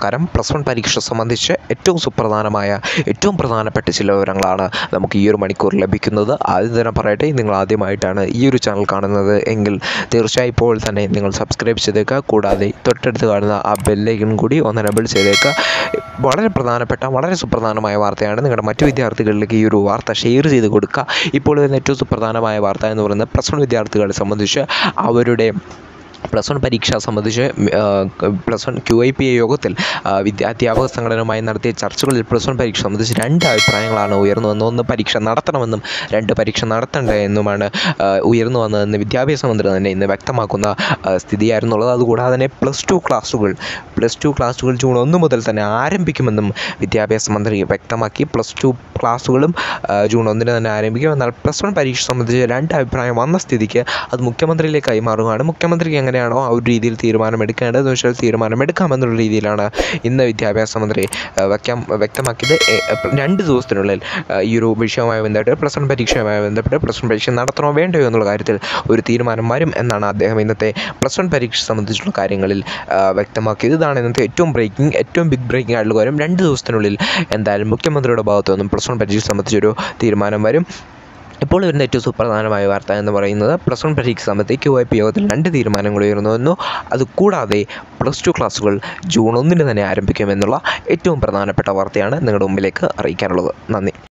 പ്രകാരം plus one പരീക്ഷ സംബന്ധിച്ച് ഏറ്റവും സുപ്രധാനമായ ഏറ്റവും പ്രധാനപ്പെട്ട ചില വിവരങ്ങളാണ് നമുക്ക് ഈ ഒരു മണിക്കൂർ ലഭിക്കുന്നത് ആദ്യം തന്നെ പറയട്ടെ നിങ്ങൾ ആദ്യമായിട്ടാണ് ഈ ഒരു ചാനൽ കാണുന്നത് എങ്കിൽ തീർച്ചയായും ഇപ്പോൾ തന്നെ നിങ്ങൾ സബ്സ്ക്രൈബ് ചെയ്തേക്കുക കൂടാതെ തൊട്ടടുത്ത് കാണുന്ന ആ ബെല്ലൈക്കൺ കൂടി ഒന്ന് എനബിൾ ചെയ്തേക്കുക വളരെ പ്രധാനപ്പെട്ട വളരെ സുപ്രധാനമായ വാർത്തയാണ് നിങ്ങളുടെ മറ്റു വിദ്യാർത്ഥികളിലേക്ക് ഈ ഒരു വാർത്ത ഷെയർ ചെയ്ത് കൊടുക്കുക ഇപ്പോൾ വരുന്ന ഏറ്റവും സുപ്രധാനമായ വാർത്ത എന്ന് പറയുന്നത് പ്ലസ് വൺ വിദ്യാർത്ഥികളെ സംബന്ധിച്ച് അവരുടെ പ്ലസ് വൺ പരീക്ഷ സംബന്ധിച്ച് plus one Q I P എ യോഗത്തിൽ ആ, വിദ്യാ അധ്യാപക സംഘടനയുമായി നടത്തിയ ചർച്ചകളിൽ പ്ലസ് വൺ പരീക്ഷ സംബന്ധിച്ച് രണ്ട് അഭിപ്രായങ്ങളാണ് ഉയർന്നു വന്നത് ഒന്ന് പരീക്ഷ നടത്തണമെന്നും രണ്ട് പരീക്ഷ നടത്തണ്ട എന്നുമാണ് ആ, ഉയർന്നു വന്നതെന്ന് വിദ്യാഭ്യാസ മന്ത്രി തന്നെ ഇന്ന് വ്യക്തമാക്കുന്ന ആ, സ്ഥിതിയായിരുന്നുള്ളത് അതുകൂടാതെ തന്നെ പ്ലസ് ടു ക്ലാസ്സുകൾ പ്ലസ് ടു ക്ലാസ്സുകൾ ജൂൺ ഒന്ന് മുതൽ തന്നെ ആരംഭിക്കുമെന്നും വിദ്യാഭ്യാസ മന്ത്രി വ്യക്തമാക്കി പ്ലസ് ടു ക്ലാസ്സുകളും ആ, ജൂൺ ഒന്നിന് തന്നെ ആരംഭിക്കും എന്നാൽ പ്ലസ് വൺ പരീക്ഷ സംബന്ധിച്ച് രണ്ട് അഭിപ്രായം വന്ന സ്ഥിതിക്ക് അത് മുഖ്യമന്ത്രിയിലേക്ക് കൈമാറുകയാണ് മുഖ്യമന്ത്രിക്ക് എങ്ങനെയാണോ ആ ഒരു രീതിയിൽ തീരുമാനമെടുക്കേണ്ടതെന്ന് വെച്ചാൽ തീരുമാനമെടുക്കാമെന്നുള്ള രീതിയിലാണ് ഇന്ന് വിദ്യാഭ്യാസ മന്ത്രി ആ, വ്യക്തം വ്യക്തമാക്കിയത് എ, രണ്ട് ദിവസത്തിനുള്ളിൽ ആ, ഈ ഒരു വിഷയവുമായി ബന്ധപ്പെട്ട് പ്ലസ് വൺ പരീക്ഷയുമായി ബന്ധപ്പെട്ട് പ്ലസ് വൺ പരീക്ഷ നടത്തണോ വേണ്ടയോ എന്നുള്ള കാര്യത്തിൽ ഒരു തീരുമാനം വരും എന്നാണ് അദ്ദേഹം ഇന്നത്തെ പ്ലസ് വൺ പരീക്ഷ സംബന്ധിച്ചുള്ള കാര്യങ്ങളിൽ ആ, വ്യക്തമാക്കിയത് ഇതാണ് ഇന്നത്തെ ഏറ്റവും ബ്രേക്കിംഗ് ഏറ്റവും ബിഗ് ബ്രേക്കിംഗ് ആയിട്ടുള്ള കാര്യം രണ്ട് ദിവസത്തിനുള്ളിൽ എന്തായാലും മുഖ്യമന്ത്രിയുടെ ഭാഗത്തു നിന്നും പ്ലസ് വൺ പരീക്ഷ സംബന്ധിച്ചൊരു തീരുമാനം വരും ഇപ്പോൾ വരുന്ന ഏറ്റവും സുപ്രധാനമായ വാർത്ത എന്ന് പറയുന്നത് പ്ലസ് വൺ പരീക്ഷ സംബന്ധിച്ച് ക്യു ഐ പി യോഗത്തിൽ രണ്ട് തീരുമാനങ്ങൾ ഉയർന്നു വന്നു അതുകൂടാതെ പ്ലസ് ടു ക്ലാസ്സുകൾ ജൂൺ ഒന്നിന് തന്നെ ആരംഭിക്കുമെന്നുള്ള ഏറ്റവും പ്രധാനപ്പെട്ട വാർത്തയാണ് നിങ്ങളുടെ മുമ്പിലേക്ക് അറിയിക്കാനുള്ളത് നന്ദി